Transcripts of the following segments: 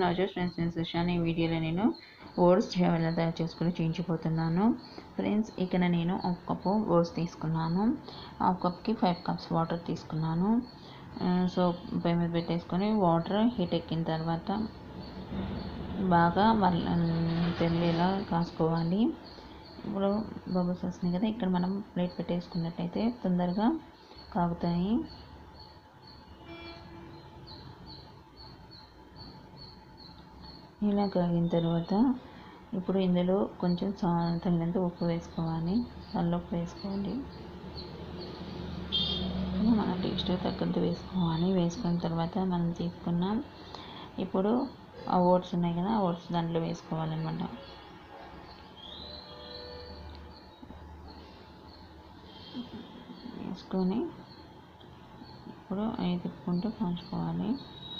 వచ్చేసి ఫ్రెండ్స్ నేను సుషాని ఈ వీడియోలో నేను ఓట్స్ ఎలా తయారు చేసుకుని చూపించిపోతున్నాను ఫ్రెండ్స్ ఇక్కడ నేను ఒక కప్పు ఓట్స్ తీసుకున్నాను ఆ కప్కి ఫైవ్ కప్స్ వాటర్ తీసుకున్నాను సో పై మీద పెట్టేసుకొని వాటర్ హీట్ ఎక్కిన తర్వాత బాగా వాళ్ళ తెల్లేలా కాసుకోవాలి ఇప్పుడు బబుల్స్ వస్తున్నాయి కదా ఇక్కడ మనం ప్లేట్ పెట్టేసుకున్నట్టయితే తొందరగా కాగుతాయి ఇలా కాగిన తర్వాత ఇప్పుడు ఇందులో కొంచెం సా తగినంత ఉప్పు వేసుకోవాలి ఉప్పు వేసుకోండి మన టేస్ట్ తగ్గట్టు వేసుకోవాలి వేసుకున్న తర్వాత మనం తీసుకున్న ఇప్పుడు ఆ ఓట్స్ ఉన్నాయి కదా ఆ ఓట్స్ దాంట్లో వేసుకోవాలన్నమాట వేసుకొని ఇప్పుడు అవి తిప్పుకుంటూ కాల్చుకోవాలి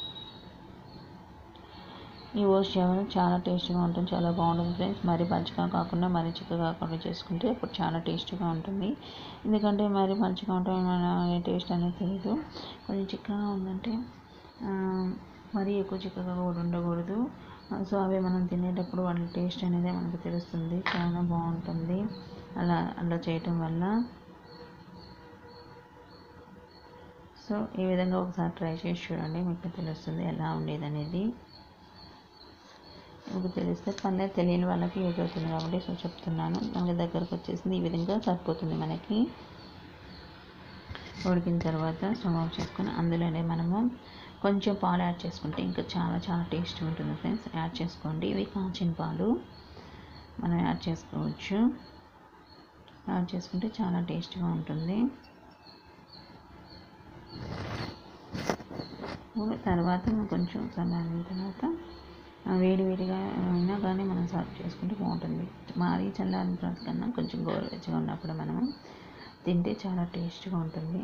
ఈ ఓట్స్ చేపలు చాలా టేస్టీగా ఉంటుంది చాలా బాగుంటుంది ఫ్రెండ్స్ మరీ పచ్చిగా కాకుండా మరీ చిక్కగా కాకుండా చేసుకుంటే అప్పుడు చాలా టేస్టీగా ఉంటుంది ఎందుకంటే మరీ పచ్చిగా ఉంటే మన టేస్ట్ అనేది తెలియదు కొంచెం చిక్కగా ఉందంటే మరీ ఎక్కువ చిక్కగా కూడా ఉండకూడదు సో అవి మనం తినేటప్పుడు వాళ్ళ టేస్ట్ అనేది మనకు తెలుస్తుంది చాలా బాగుంటుంది అలా అలా చేయటం వల్ల సో ఈ విధంగా ఒకసారి ట్రై చేసి చూడండి మీకు తెలుస్తుంది ఎలా ఉండేది అనేది మీకు తెలిస్తే పర్లేదు తెలియని వాళ్ళకి యూజ్ అవుతుంది కాబట్టి సో చెప్తున్నాను మనకి దగ్గరకు వచ్చేసింది ఈ విధంగా సరిపోతుంది మనకి ఉడికిన తర్వాత స్టవ్ ఆఫ్ చేసుకొని అందులోనే మనము కొంచెం పాలు యాడ్ చేసుకుంటే ఇంకా చాలా చాలా టేస్ట్ ఉంటుంది ఫ్రెండ్స్ యాడ్ చేసుకోండి ఇవి కాచిన పాలు మనం యాడ్ చేసుకోవచ్చు యాడ్ చేసుకుంటే చాలా టేస్ట్గా ఉంటుంది తర్వాత కొంచెం చల్లారిన తర్వాత వేడి వేడిగా అయినా కానీ మనం సర్వ్ చేసుకుంటే బాగుంటుంది మరీ చల్లారిన తర్వాత కన్నా కొంచెం గోరువెచ్చగా ఉన్నప్పుడు మనం తింటే చాలా టేస్ట్గా ఉంటుంది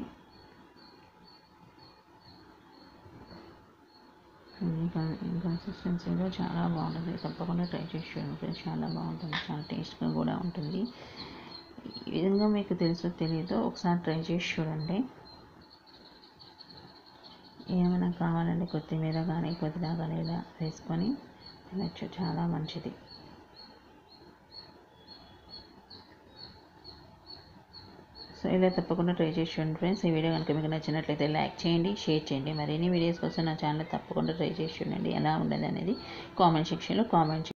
కన్సిస్టెన్సీలో చాలా బాగుంటుంది తప్పకుండా ట్రై చేసి చూడండి చాలా బాగుంటుంది చాలా టేస్ట్గా కూడా ఉంటుంది ఈ విధంగా మీకు తెలుసో తెలియదో ఒకసారి ట్రై చేసి చూడండి ఏమైనా కావాలంటే కొత్తిమీర కానీ పుదీనా కానీ ఇలా వేసుకొని తినచ్చు చాలా మంచిది సో ఇలా తప్పకుండా ట్రై చేసి చూడండి ఫ్రెండ్స్ ఈ వీడియో కనుక మీకు నచ్చినట్లయితే లైక్ చేయండి షేర్ చేయండి మరిన్ని వీడియోస్ కోసం నా ఛానల్ తప్పకుండా ట్రై చేసి చూడండి ఎలా ఉండదు అనేది కామెంట్ సెక్షన్లో కామెంట్